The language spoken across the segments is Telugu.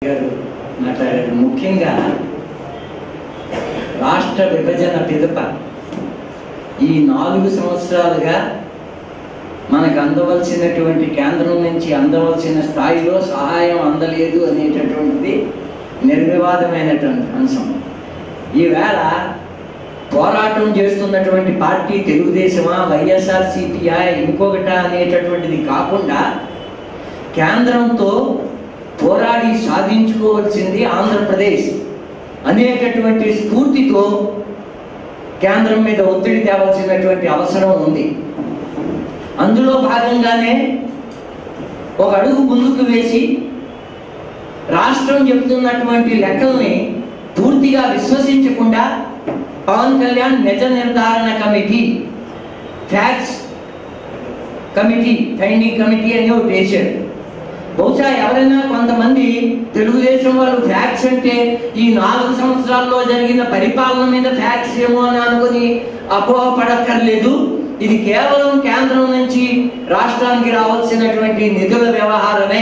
గారు మాట్లాడారు ముఖ్యంగా రాష్ట్ర విభజన పిదప ఈ నాలుగు సంవత్సరాలుగా మనకు అందవలసినటువంటి కేంద్రం నుంచి అందవలసిన స్థాయిలో సహాయం అందలేదు అనేటటువంటిది నిర్వివాదమైనటువంటి అంశం ఈవేళ పోరాటం చేస్తున్నటువంటి పార్టీ తెలుగుదేశమా వైఎస్ఆర్ సిపిఐ ఇంకొకట అనేటటువంటిది కాకుండా కేంద్రంతో పోరాడి సాధించుకోవాల్సింది ఆంధ్రప్రదేశ్ అనేటటువంటి స్ఫూర్తితో కేంద్రం మీద ఒత్తిడి తేవాల్సినటువంటి అవసరం ఉంది అందులో భాగంగానే ఒక అడుగు ముందుకు వేసి రాష్ట్రం చెబుతున్నటువంటి లెక్కల్ని పూర్తిగా విశ్వసించకుండా పవన్ కళ్యాణ్ నిజ నిర్ధారణ committee facts committee finding committee అని ఒకటి వేశాడు బహుశా ఎవరైనా కొంతమంది తెలుగుదేశం వాళ్ళు ఫ్యాక్స్ అంటే ఈ నాలుగు సంవత్సరాల్లో జరిగిన పరిపాలన మీద ఫ్యాక్స్ ఏమో అని అనుకుని అపోహపడక్కర్లేదు ఇది కేవలం కేంద్రం నుంచి రాష్ట్రానికి రావాల్సినటువంటి నిధుల వ్యవహారమే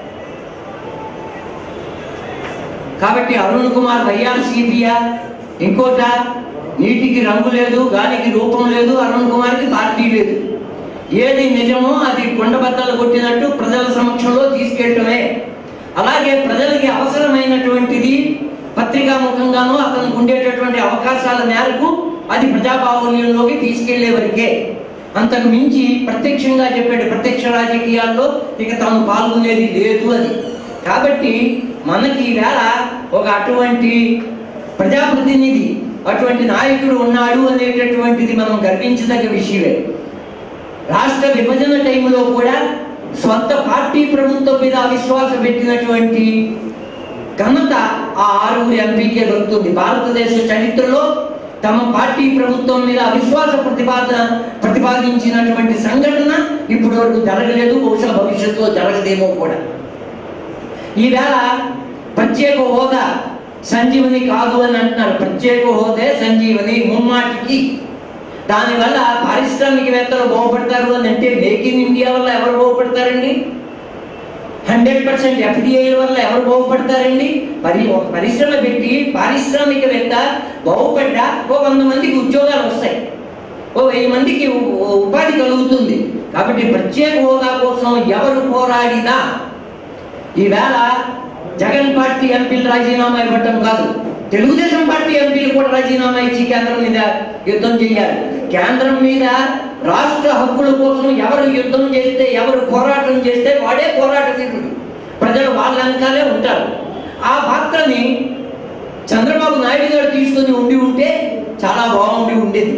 కాబట్టి అరుణ్ కుమార్ వైఆర్సీపీయా ఇంకోట నీటికి రంగు లేదు గాలికి రూపం లేదు అరుణ్ కుమార్కి పార్టీ లేదు ఏది నిజమో అది కొండబద్దలు కొట్టినట్టు ప్రజల సమక్షంలో తీసుకెళ్ళటమే అలాగే ప్రజలకి అవసరమైనటువంటిది పత్రికా ముఖంగానూ అతనికి ఉండేటటువంటి అవకాశాల మేరకు అది ప్రజాబాహుల్యంలోకి తీసుకెళ్లే వరకే అంతకు మించి ప్రత్యక్షంగా చెప్పాడు ప్రత్యక్ష రాజకీయాల్లో ఇక తాను పాల్గొనేది లేదు అని కాబట్టి మనకి ఈవేళ ఒక అటువంటి ప్రజాప్రతినిధి అటువంటి నాయకుడు ఉన్నాడు అనేటటువంటిది మనం గర్వించదగ్గ విషయమే రాష్ట్ర విభజన టైంలో కూడా సొంత పార్టీ ప్రభుత్వం మీద అవిశ్వాసం పెట్టినటువంటి ఘనత ఆ ఆరుగురు ఎంపీకే దొరుకుతుంది భారతదేశ చరిత్రలో తమ పార్టీ ప్రభుత్వం మీద అవిశ్వాస ప్రతిపాదన ప్రతిపాదించినటువంటి సంఘటన ఇప్పటి వరకు జరగలేదు బహుశా భవిష్యత్తులో జరగదేమో కూడా ఈవేళ ప్రత్యేక హోదా సంజీవని కాదు అని అంటున్నారు ప్రత్యేక హోదే సంజీవని ముమ్మాటికి దానివల్ల పారిశ్రామికవేత్తలు బాగుపడతారు అని అంటే మేక్ ఇన్ ఇండియా వల్ల ఎవరు బాగుపడతారండి హండ్రెడ్ పర్సెంట్ ఎఫ్డిఐ వల్ల ఎవరు బాగుపడతారండి మరి ఒక పరిశ్రమ పెట్టి పారిశ్రామికవేత్త బాగుపడ్డా ఓ వంద మందికి ఉద్యోగాలు వస్తాయి ఓ వెయ్యి మందికి ఉ- ఉపాధి కలుగుతుంది కాబట్టి ప్రత్యేక హోదా కోసం ఎవరు పోరాడినా ఈవేళ జగన్ పార్టీ ఎంపీలు రాజీనామా ఇవ్వటం కాదు తెలుగుదేశం పార్టీ ఎంపీలు కూడా రాజీనామా ఇచ్చి కేంద్రం మీద యుద్ధం చేయాలి కేంద్రం మీద రాష్ట్ర హక్కుల కోసం ఎవరు యుద్ధం చేస్తే ఎవరు పోరాటం చేస్తే వాడే పోరాట తీరుడు ప్రజలు వాళ్ళ వెనకాలే ఉంటారు ఆ పాత్రని చంద్రబాబు నాయుడు గారు తీసుకొని ఉండి ఉంటే చాలా బాగుండి ఉండేది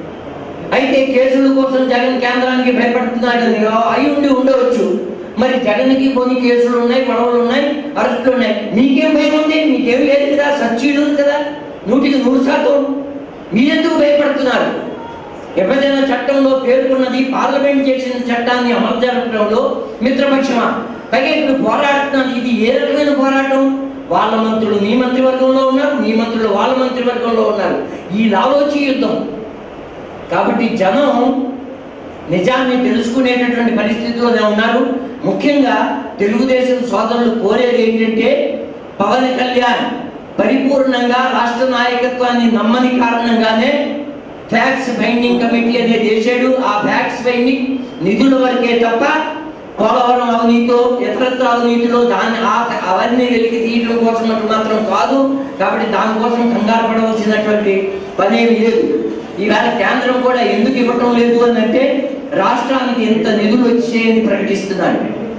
అయితే కేసుల కోసం జగన్ కేంద్రానికి భయపడుతున్నాడని అయి ఉండి ఉండవచ్చు మరి జగన్కి కొన్ని కేసులు ఉన్నాయి గొడవలు ఉన్నాయి అరెస్టులు ఉన్నాయి మీకేం భయం ఉంది మీకేం లేదు కదా సచ్చీలు కదా నూటికి నూరు శాతం మీరెందుకు భయపడుతున్నారు విభజన చట్టంలో పేర్కొన్నది పార్లమెంట్ చేసిన చట్టాన్ని అమలు జరపడంలో మిత్రపక్షమా పైగా ఇప్పుడు పోరాడుతున్నది ఇది ఏ రకమైన పోరాటం వాళ్ళ మంత్రులు మీ మంత్రివర్గంలో ఉన్నారు మీ మంత్రులు వాళ్ళ మంత్రివర్గంలో ఉన్నారు ఈ లాలోచి యుద్ధం కాబట్టి జనం నిజాన్ని తెలుసుకునేటటువంటి పరిస్థితిలోనే ఉన్నారు ముఖ్యంగా తెలుగుదేశం సోదరులు కోరేది ఏంటంటే పవన్ కళ్యాణ్ పరిపూర్ణంగా రాష్ట్ర నాయకత్వాన్ని నమ్మని కారణంగానే ఫ్యాక్స్ ఫైండింగ్ కమిటీ అనేది చేశాడు ఆ ఫ్యాక్స్ ఫైండింగ్ నిధుల వరకే తప్ప పోలవరం అవినీతితో ఇతరత్ర అవినీతిలో దాన్ని ఆ- అవన్నీ వెలికి తీయడం కోసం అటు మాత్రం కాదు కాబట్టి దానికోసం కంగారు పడవలసినటువంటి పనేమి లేదు ఈవేళ కేంద్రం కూడా ఎందుకు ఇవ్వటం లేదు అని అంటే రాష్ట్రానికి ఎంత నిధులు వచ్చాయని ప్రకటిస్తున్నారు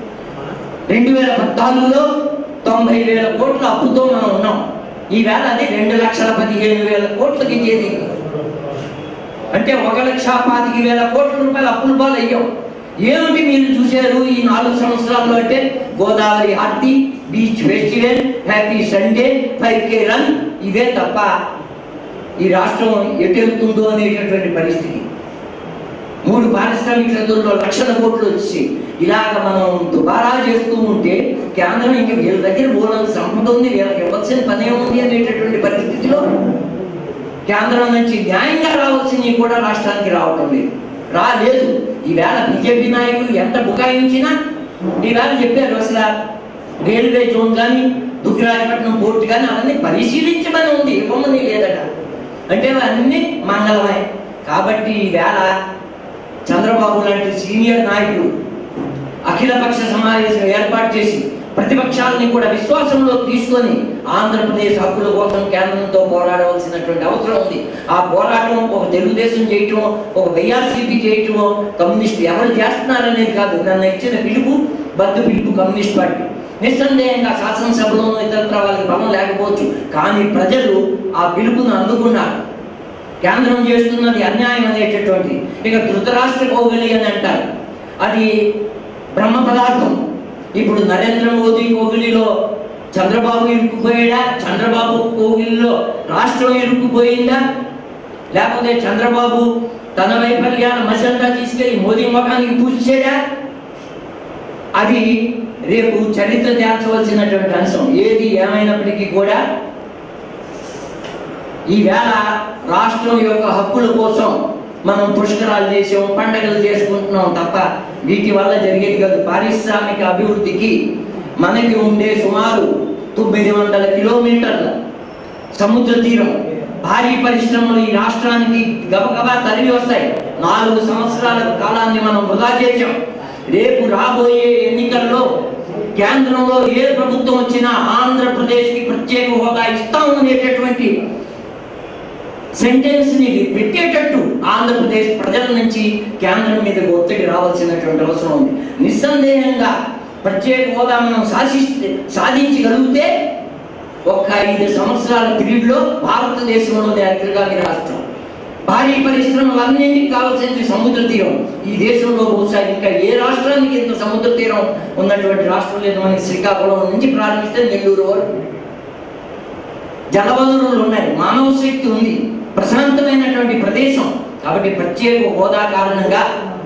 రెండు వేల పద్నాలుగులో తొంభై వేల కోట్ల అప్పుతో మనం ఉన్నాం ఈవేళ అది రెండు లక్షల పదిహేను వేల కోట్లకి చేరింది అంటే ఒక లక్ష పాతిక వేల కోట్ల రూపాయలు అప్పుల పాలు అయ్యాం ఏమిటి మీరు చూశారు ఈ నాలుగు సంవత్సరాల్లో అంటే గోదావరి హార్టీ beach festival happy Sunday five K run ఇవే తప్ప ఈ రాష్ట్రం ఎటు వెళ్తుందో అనేటటువంటి పరిస్థితి మూడు పారిశ్రామిక చదువుల్లో లక్షల కోట్లు వచ్చి ఇలాగ మనం దుబారా చేస్తూ ఉంటే కేంద్రం ఇంక వీళ్ళ దగ్గర మూలం సంపద ఉంది వీళ్ళకి ఇవ్వాల్సిన పనే ఉంది అనేటటువంటి పరిస్థితిలో కేంద్రం నుంచి న్యాయంగా రావాల్సినవి కూడా రాష్ట్రానికి రావటం లేదు రాలేదు ఈవేళ బీజేపీ నాయకులు ఎంత బుకాయించినా ఈవేళ చెప్పారు అసలు రైల్వే జోన్ కానీ దుగ్గిరాజపట్నం పోర్టు కానీ అవన్నీ పరిశీలించమని ఉంది ఇవ్వమని లేదట అంటే అన్నీ మంగళమే కాబట్టి ఈవేళ చంద్రబాబు లాంటి సీనియర్ నాయకుడు అఖిలపక్ష సమావేశం ఏర్పాటు చేసి ప్రతిపక్షాలని కూడా విశ్వాసంలో తీసుకొని ఆంధ్రప్రదేశ్ హక్కుల కోసం కేంద్రంతో పోరాడవలసినటువంటి అవసరం ఉంది ఆ పోరాటం ఒక తెలుగుదేశం చేయటం ఒక వైఆర్సీపీ చేయటం కమ్యూనిస్ట్ ఎవరు చేస్తున్నారనేది కాదు నన్ను ఇచ్చిన పిలుపు బద్దు పిలుపు కమ్యూనిస్ట్ పార్టీ నిస్సందేహంగా శాసనసభలోనూ ఇతరత్ర వాళ్ళకి బలం లేకపోవచ్చు కానీ ప్రజలు ఆ పిలుపును అందుకున్నారు కేంద్రం చేస్తున్నది అన్యాయం అనేటటువంటి ఇక ధృతరాష్ట్ర కోవిలి అని అంటారు అది బ్రహ్మ పదార్థం ఇప్పుడు నరేంద్ర మోదీ కోగిలిలో చంద్రబాబు ఇరుక్కుపోయాడా చంద్రబాబు కోగిలిలో రాష్ట్రం ఇరుక్కుపోయిందా లేకపోతే చంద్రబాబు తన వైఫల్యాల మసంతా తీసుకెళ్లి మోదీ ముఖానికి పూసేదా అది రేపు చరిత్ర తేల్చవలసినటువంటి అంశం ఏది ఏమైనప్పటికీ కూడా ఈవేళ రాష్ట్రం యొక్క హక్కుల కోసం మనం పుష్కరాలు చేసాం పండగలు చేసుకుంటున్నాం తప్ప వీటి వల్ల జరిగేది కాదు పారిశ్రామిక అభివృద్ధికి మనకి ఉండే సుమారు తొమ్మిది వందల కిలోమీటర్ల సముద్ర తీరం భారీ పరిశ్రమలు ఈ రాష్ట్రానికి గబగబా తరిగి వస్తాయి నాలుగు సంవత్సరాల కాలాన్ని మనం వృధా చేశాం రేపు రాబోయే ఎన్నికల్లో కేంద్రంలో ఏ ప్రభుత్వం వచ్చినా ఆంధ్రప్రదేశ్కి ప్రత్యేక హోదా ఇస్తాం అనేటటువంటి సెంటెన్స్ ని పెట్టేటట్టు ఆంధ్రప్రదేశ్ ప్రజల నుంచి కేంద్రం మీదకి ఒత్తిడి రావాల్సినటువంటి అవసరం ఉంది నిస్సందేహంగా ప్రత్యేక హోదా మనం సాధిస్తే సాధించగలిగితే ఒక్క ఐదు సంవత్సరాల పీరియడ్ లో భారతదేశంలోని అగ్రగామి రాష్ట్రం భారీ పరిశ్రమలన్నింటికి కావాల్సింది సముద్ర తీరం ఈ దేశంలో బహుశా ఇంకా ఏ రాష్ట్రానికి ఇంత సముద్ర తీరం ఉన్నటువంటి రాష్ట్రం లేదు మనకి శ్రీకాకుళం నుంచి ప్రారంభిస్తే నెల్లూరు వరకు జలవనరులు ఉన్నాయి మానవ శక్తి ఉంది ప్రశాంతమైనటువంటి ప్రదేశం కాబట్టి ప్రత్యేక హోదా కారణంగా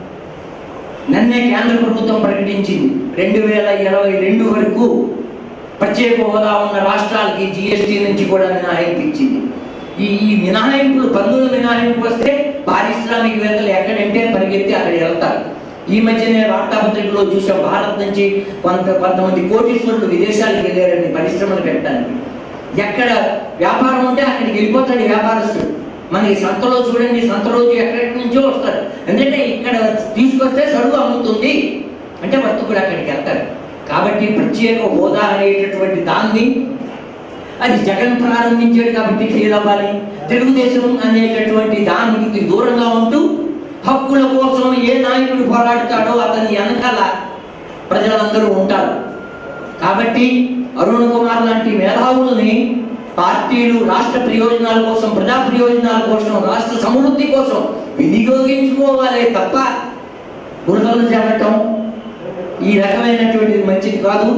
నిన్నే కేంద్ర ప్రభుత్వం ప్రకటించింది రెండు వేల ఇరవై రెండు వరకు ప్రత్యేక హోదా ఉన్న రాష్ట్రాలకి జిఎస్టీ నుంచి కూడా మినహాయింపు ఇచ్చింది ఈ ఈ మినహాయింపులు పన్నుల మినహాయింపు వస్తే పారిశ్రామికవేత్తలు ఎక్కడంటే పరిగెత్తి అక్కడికి వెళ్తారు ఈ మధ్యనే వార్తాపత్రికలో చూసాం భారత్ నుంచి కొంత కొంతమంది కోటీశ్వరులు విదేశాలకు వెళ్ళారని పరిశ్రమలు పెట్టడానికి ఎక్కడ వ్యాపారం ఉంటే అక్కడికి వెళ్ళిపోతాడు ఈ వ్యాపారస్తుడు మనకి సంతలో చూడండి సంత రోజు ఎక్కడెక్కడి నుంచో వస్తారు ఎందుకంటే ఇక్కడ తీసుకొస్తే సరుకు అమ్ముతుంది అంటే వర్తకుడు అక్కడికి వెళ్తాడు కాబట్టి ప్రత్యేక హోదా అనేటటువంటి దాన్ని అది జగన్ ప్రారంభించాడు కాబట్టి ఫెయిల్ అవ్వాలి తెలుగుదేశం అనేటటువంటి దానికి దూరంగా ఉంటూ హక్కుల కోసం ఏ నాయకుడు పోరాడతాడో అతని వెనకాల ప్రజలందరూ ఉంటారు కాబట్టి అరుణ్ కుమార్ లాంటి మేధావులని పార్టీలు రాష్ట్ర ప్రయోజనాల కోసం ప్రజా ప్రయోజనాల కోసం రాష్ట్ర సమృద్ధి కోసం వినియోగించుకోవాలి తప్ప బురదలు చేరటం ఈ రకమైనటువంటిది మంచిది కాదు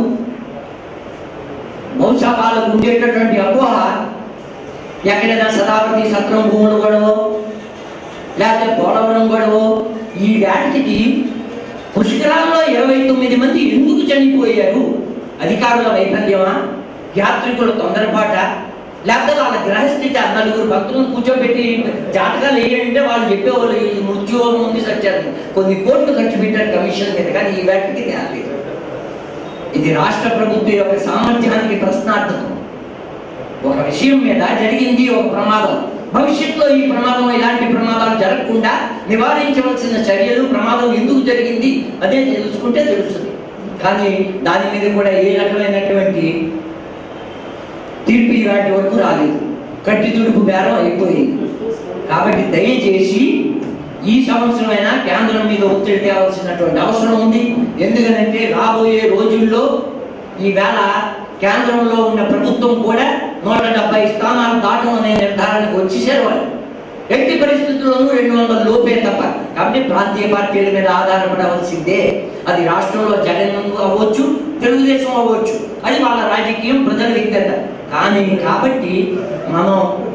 బహుశా వాళ్ళకు ఉండేటటువంటి అపోహ ఎక్కడైనా సదాపతి సత్రం భూములు గొడవ లేకపోతే పోలవరం గొడవ ఈ వాటికి పుష్కరాల్లో ఇరవై తొమ్మిది మంది ఎందుకు చనిపోయారు అధికారుల వైఫల్యమా యాత్రికుల తొందరపాట లేకపోతే వాళ్ళ గ్రహస్థితి ఆ నలుగురు భక్తులను కూర్చోబెట్టి జాతకాలు వేయంటే వాళ్ళు చెప్పేవాళ్ళు ఈ మృత్యువం ఉంది సత్యాన్ని కొన్ని కోట్లు ఖర్చు పెట్టారు కమిషన్ మీద కానీ ఈ వాటికి తేలేదు ఇది రాష్ట్ర ప్రభుత్వం యొక్క సామర్థ్యానికి ప్రశ్నార్థకం ఒక విషయం మీద జరిగింది ఒక ప్రమాదం భవిష్యత్తులో ఈ ప్రమాదం ఇలాంటి ప్రమాదాలు జరగకుండా నివారించవలసిన చర్యలు ప్రమాదం ఎందుకు జరిగింది అదే తెలుసుకుంటే తెలుస్తుంది కానీ దాని మీద కూడా ఏ రకమైనటువంటి తీర్పు ఇలాంటి వరకు రాలేదు కట్టి తుడుపు బేరం అయిపోయింది కాబట్టి దయచేసి ఈ సంవత్సరమైనా కేంద్రం మీద ఒత్తిడి తేవాల్సినటువంటి అవసరం ఉంది ఎందుకంటే రాబోయే రోజుల్లో ఈవేళ కేంద్రంలో ఉన్న ప్రభుత్వం కూడా నూట డెబ్బై స్థానాలు దాటం అనే నిర్ధారణకు వచ్చేసారు వాళ్ళు ఎట్టి పరిస్థితుల్లోనూ రెండు వందల లోపే తప్ప కాబట్టి ప్రాంతీయ పార్టీల మీద ఆధారపడవలసిందే అది రాష్ట్రంలో జగన్ అవ్వచ్చు తెలుగుదేశం అవ్వచ్చు అది వాళ్ళ రాజకీయం ప్రజల వ్యక్తిగత కానీ కాబట్టి మనం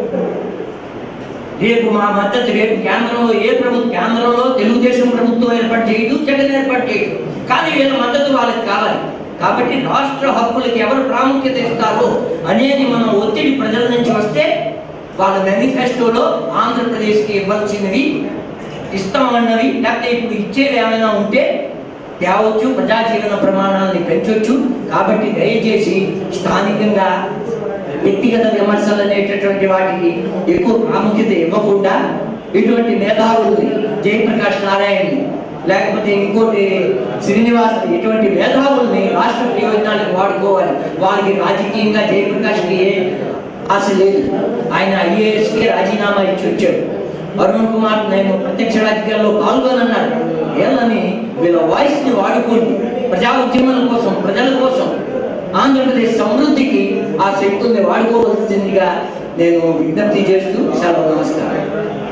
రేపు మా మద్దతు రేపు కేంద్రంలో ఏ ప్రభుత్వం కేంద్రంలో తెలుగుదేశం ప్రభుత్వం ఏర్పాటు చేయదు జగన్ ఏర్పాటు చేయదు కానీ వీళ్ళ మద్దతు వాళ్ళకి కావాలి కాబట్టి రాష్ట్ర హక్కులకి ఎవరు ప్రాముఖ్యత ఇస్తారో అనేది మనం ఒత్తిడి ప్రజల నుంచి వస్తే వాళ్ళ మేనిఫెస్టోలో ఆంధ్రప్రదేశ్కి ఇవ్వాల్సినవి ఇస్తామన్నవి లేకపోతే ఇప్పుడు ఇచ్చేవి ఏమైనా ఉంటే తేవచ్చు ప్రజా జీవన ప్రమాణాలని పెంచొచ్చు కాబట్టి దయచేసి స్థానికంగా వ్యక్తిగత విమర్శలు అనేటటువంటి వాటికి ఎక్కువ ప్రాముఖ్యత ఇవ్వకుండా ఇటువంటి మేధావుల్ని జయప్రకాష్ నారాయణని లేకపోతే ఇంకోటి శ్రీనివాస్ ఇటువంటి మేధావుల్ని రాష్ట్ర ప్రయోజనానికి వాడుకోవాలి వారికి రాజకీయంగా జయప్రకాష్కి ఏ ఆశ లేదు ఆయన ఐఏఎస్కి రాజీనామా ఇచ్చి వచ్చాడు అరుణ్ కుమార్ నేను ప్రత్యక్ష రాజకీయాల్లో పాల్గొనన్నాడు వీళ్ళని వీళ్ళ వాయిస్ ని వాడుకోండి ప్రజా ఉద్యమాల కోసం ప్రజల కోసం ఆంధ్రప్రదేశ్ సమృద్ధికి ఆ శక్తుల్ని వాడుకోవాల్సిందిగా నేను విజ్ఞప్తి చేస్తూ సెలవు నమస్కారం